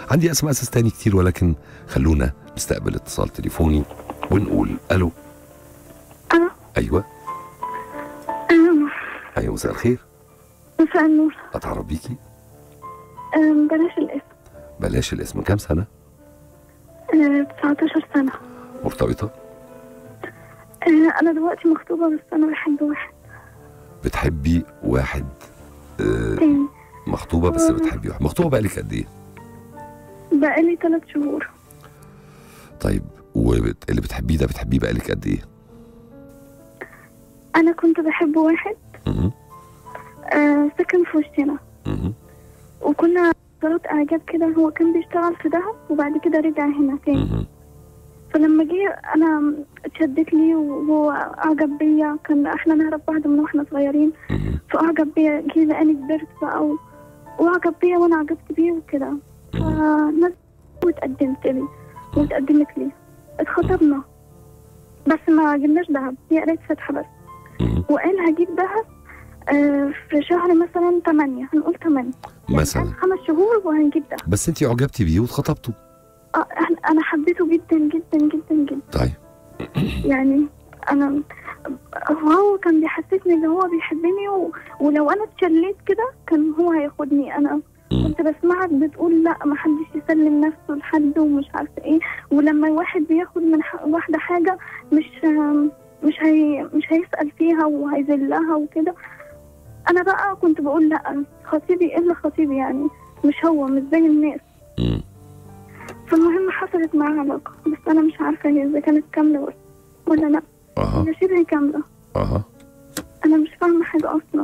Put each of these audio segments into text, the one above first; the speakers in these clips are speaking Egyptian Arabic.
عندي اس ام اس تاني كتير ولكن خلونا نستقبل اتصال تليفوني ونقول الو ألو ايوه أم، ايوه مساء الخير مساء النور اتعرف بيكي أم، بلاش الاسم بلاش الاسم كام سنه أه، 19 سنة مرتبطه أه، أنا دلوقتي مخطوبة بس أنا بحب واحد بتحبي واحد آه تاني مخطوبه بس بتحبي واحد مخطوبه بقالك قد ايه بقالي ثلاث شهور طيب واللي بتحبيه ده بتحبيه بقالك قد ايه أنا كنت بحب واحد مهم. أه، سكن في وسطنا مهم. وكنا فترات إعجاب كده هو كان بيشتغل في دهب وبعد كده رجع هنا تاني مهم. فلما جه أنا اتشدت لي وهو أعجب بيا كان إحنا نعرف بعض من واحنا صغيرين مهم. فأعجب بيا جه لقاني كبرت بقى و- وأعجب بيا وأنا عجبت بيه وكده فنزلت واتقدمت لي واتقدمت لي اتخطبنا بس ما جبناش دهب هي قالت فاتحة بس مهم. وقال هجيب دهب آه، في شهر مثلا 8 هنقول 8 مثلا خمس شهور وهنجيب دهب بس انت اعجبتي بيه واتخطبتوا آه، إحنا- انا حبيته جدا جدا جدا جدا طيب يعني انا هو كان بيحسسني ان هو بيحبني و... ولو انا اتشليت كده كان هو هياخدني انا مم. كنت بسمعك بتقول لا ما حدش يسلم نفسه لحد ومش عارفه ايه ولما واحد بياخد من ح... واحده حاجه مش مش هي مش هيسال فيها وهيذلها وكده انا بقى كنت بقول لا خطيبي الا خطيبي يعني مش هو مش زي الناس مم. فالمهم حصلت معاه علاقه بس انا مش عارفه هي اذا كانت كامله ولا ولا لا اها هي شبه كامله اها انا مش فاهمه حاجه اصلا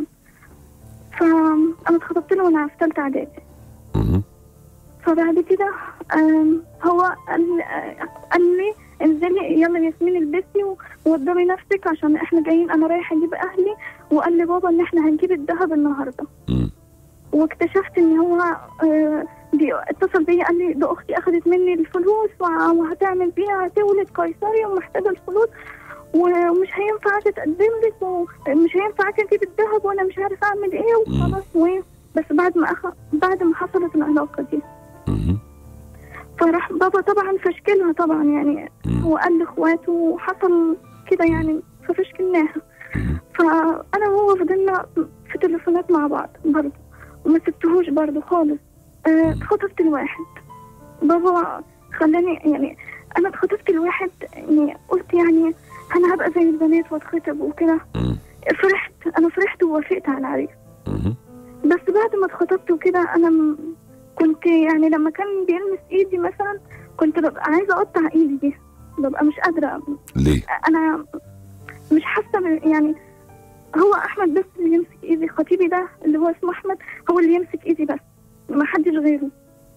فانا اتخطبت له وانا في ثالثه اعدادي مهم. فبعد كده آم، هو قال آه، قال لي انزلي يلا ياسمين البسي و- ووضبي نفسك عشان احنا جايين انا رايحه اجيب اهلي وقال لي بابا ان احنا هنجيب الذهب النهارده مم. واكتشفت ان هو آه، بي- اتصل بيا قال لي ده اختي اخذت مني الفلوس وع- وهتعمل بيها هتولد قيصري ومحتاجه الفلوس ومش هينفع تتقدم لك ومش هينفع تجيب الذهب وانا مش عارف اعمل ايه وخلاص وايه بس بعد ما أخ... بعد ما حصلت العلاقه دي مهم. فراح بابا طبعا فشكلها طبعا يعني مم. هو قال لاخواته وحصل كده يعني ففشكلناها مم. فانا وهو فضلنا في تليفونات مع بعض برضه وما سبتهوش برضه خالص آه، اتخطبت لواحد بابا خلاني يعني انا اتخطبت لواحد يعني قلت يعني انا هبقى زي البنات واتخطب وكده مم. فرحت انا فرحت ووافقت على العريس مهم. بس بعد ما اتخطبت وكده انا م... كنت يعني لما كان بيلمس ايدي مثلا كنت ببقى عايزه اقطع ايدي دي ببقى مش قادره ليه انا مش حاسه ب- يعني هو احمد بس اللي يمسك ايدي خطيبي ده اللي هو اسمه احمد هو اللي يمسك ايدي بس ما حدش غيره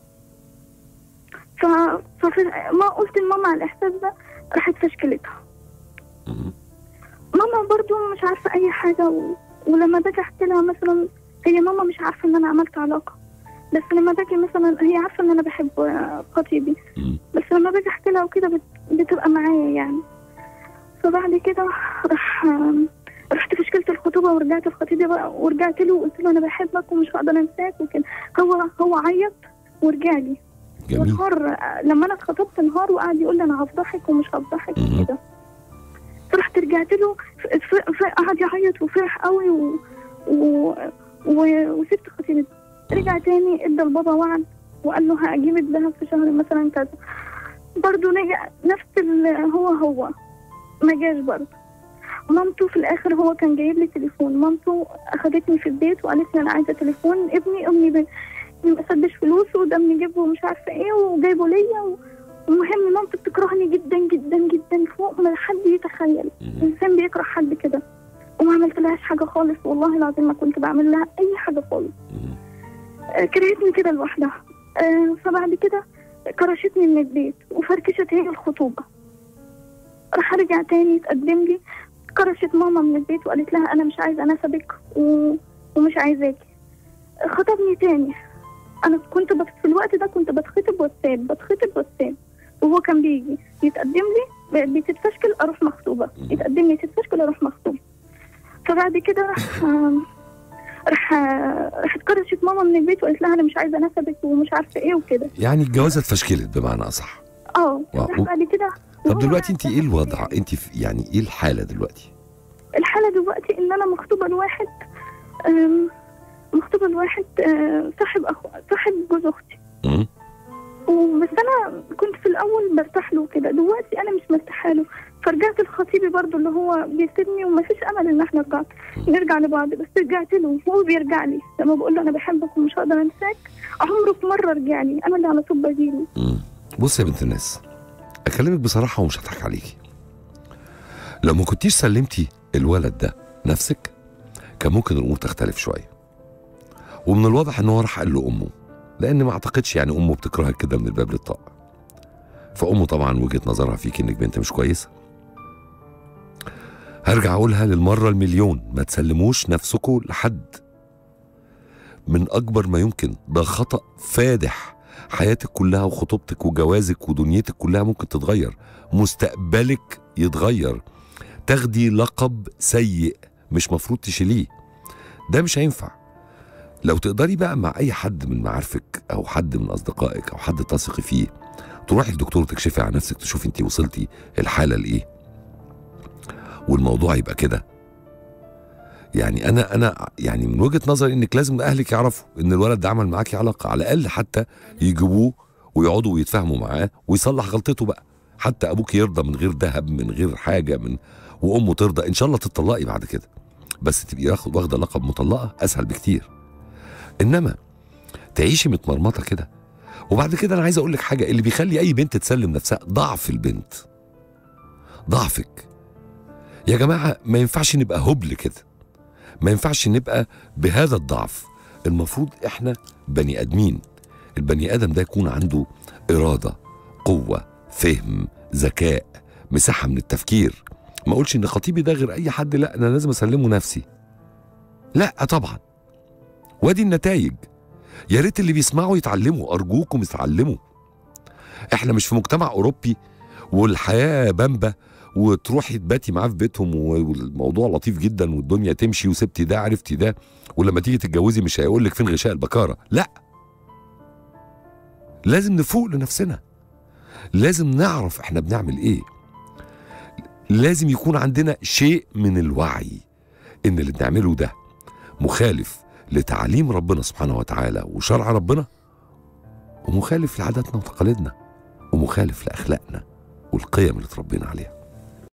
ف... ففي... ما قلت لماما على الاحساس ده راحت فشكلتها مهم. ماما برضو مش عارفه اي حاجه و... ولما باجي احكي لها مثلا هي ماما مش عارفه ان انا عملت علاقه بس لما باجي مثلا هي عارفه ان انا بحب آه، خطيبي مم. بس لما باجي احكي لها وكده بت... بتبقى معايا يعني فبعد كده راح آم، رحت في مشكله الخطوبه ورجعت لخطيبي بقى ورجعت له وقلت له انا بحبك ومش هقدر انساك وكده هو هو عيط ورجع لي جميل ونهار لما انا اتخطبت نهار وقعد يقول لي انا هفضحك ومش هفضحك مهم. وكده فرحت رجعت له ف- ف- ف- قعد يعيط وفرح قوي و... و... و... وسبت خطيبي رجع تاني ادى لبابا وعد وقال له هجيب الذهب في شهر مثلا كذا برضه رجع نفس ال... هو هو ما جاش برضه مامته في الاخر هو كان جايب لي تليفون مامته اخدتني في البيت وقالت لي انا عايزه تليفون ابني ابني ب- ما سدش فلوسه وده بنجيبه مش عارفه ايه وجايبه ليا و... المهم مامتي بتكرهني جدا جدا جدا فوق ما حد يتخيل مهم. انسان بيكره حد كده وما عملت لهاش حاجه خالص والله العظيم ما كنت بعمل لها اي حاجه خالص مهم. آه، كرهتني كده لوحدها آه، فبعد كده كرشتني من البيت وفركشت هي الخطوبه راح ارجع تاني يتقدم لي كرشت ماما من البيت وقالت لها انا مش عايزه انسبك و... ومش عايزاكي خطبني تاني انا كنت بت... في الوقت ده كنت بتخطب واتساب بتخطب واتساب وهو كان بيجي يتقدم لي ب- بتتفشكل اروح مخطوبه يتقدم لي تتفشكل اروح مخطوبه فبعد كده راح راح راح كرشت ماما من البيت وقالت لها انا مش عايزه انسبك ومش عارفه ايه وكده كده يعني الجوازه اتفشكلت بمعنى اصح اه واو. راح بعد كده طب وهو دلوقتي بقى انت ايه الوضع انت في يعني ايه الحاله دلوقتي الحالة دلوقتي إن أنا مخطوبة لواحد أم، مخطوبة لواحد أه، صاحب أخو صاحب جوز أختي مم؟ وبس أنا كنت في الأول برتاح له كده دلوقتي أنا مش مرتاحة له فرجعت لخطيبي برضو اللي هو بيسيبني ومفيش أمل إن احنا نرجع نرجع لبعض بس رجعت له وهو بيرجع لي لما بقول له أنا بحبك ومش هقدر أنساك عمره في مرة رجع لي أنا اللي على طول بجيله مم. بص يا بنت الناس اكلمك بصراحه ومش هضحك عليكي لو ما كنتيش سلمتي الولد ده نفسك كان ممكن الامور تختلف شويه ومن الواضح ان هو راح قال له امه لان ما اعتقدش يعني امه بتكرهك كده من الباب للطاق فامه طبعا وجهه نظرها فيك انك بنت مش كويسه هرجع اقولها للمره المليون ما تسلموش نفسكم لحد من اكبر ما يمكن ده خطا فادح حياتك كلها وخطوبتك وجوازك ودنيتك كلها ممكن تتغير مستقبلك يتغير تاخدي لقب سيء مش مفروض تشيليه ده مش هينفع لو تقدري بقى مع اي حد من معارفك او حد من اصدقائك او حد تثقي فيه تروحي لدكتور تكشفي عن نفسك تشوفي انت وصلتي الحاله لايه والموضوع يبقى كده يعني انا انا يعني من وجهه نظري انك لازم اهلك يعرفوا ان الولد ده عمل معاكي علاقه على الاقل حتى يجيبوه ويقعدوا ويتفاهموا معاه ويصلح غلطته بقى حتى ابوك يرضى من غير ذهب من غير حاجه من وامه ترضى ان شاء الله تطلقي بعد كده بس تبقي واخد- واخده لقب مطلقه اسهل بكتير انما تعيشي متمرمطه كده وبعد كده انا عايز اقول لك حاجه اللي بيخلي اي بنت تسلم نفسها ضعف البنت ضعفك يا جماعه ما ينفعش نبقى هبل كده ما ينفعش نبقى بهذا الضعف المفروض احنا بني ادمين البني ادم ده يكون عنده اراده قوه فهم ذكاء مساحه من التفكير ما اقولش ان خطيبي ده غير اي حد لا انا لازم اسلمه نفسي لا طبعا وادي النتائج يا ريت اللي بيسمعوا يتعلموا ارجوكم اتعلموا احنا مش في مجتمع اوروبي والحياه بامبه وتروحي تباتي معاه في بيتهم والموضوع لطيف جدا والدنيا تمشي وسبتي ده عرفتي ده ولما تيجي تتجوزي مش هيقول لك فين غشاء البكاره لا لازم نفوق لنفسنا لازم نعرف احنا بنعمل ايه لازم يكون عندنا شيء من الوعي ان اللي بنعمله ده مخالف لتعليم ربنا سبحانه وتعالى وشرع ربنا ومخالف لعاداتنا وتقاليدنا ومخالف لاخلاقنا والقيم اللي اتربينا عليها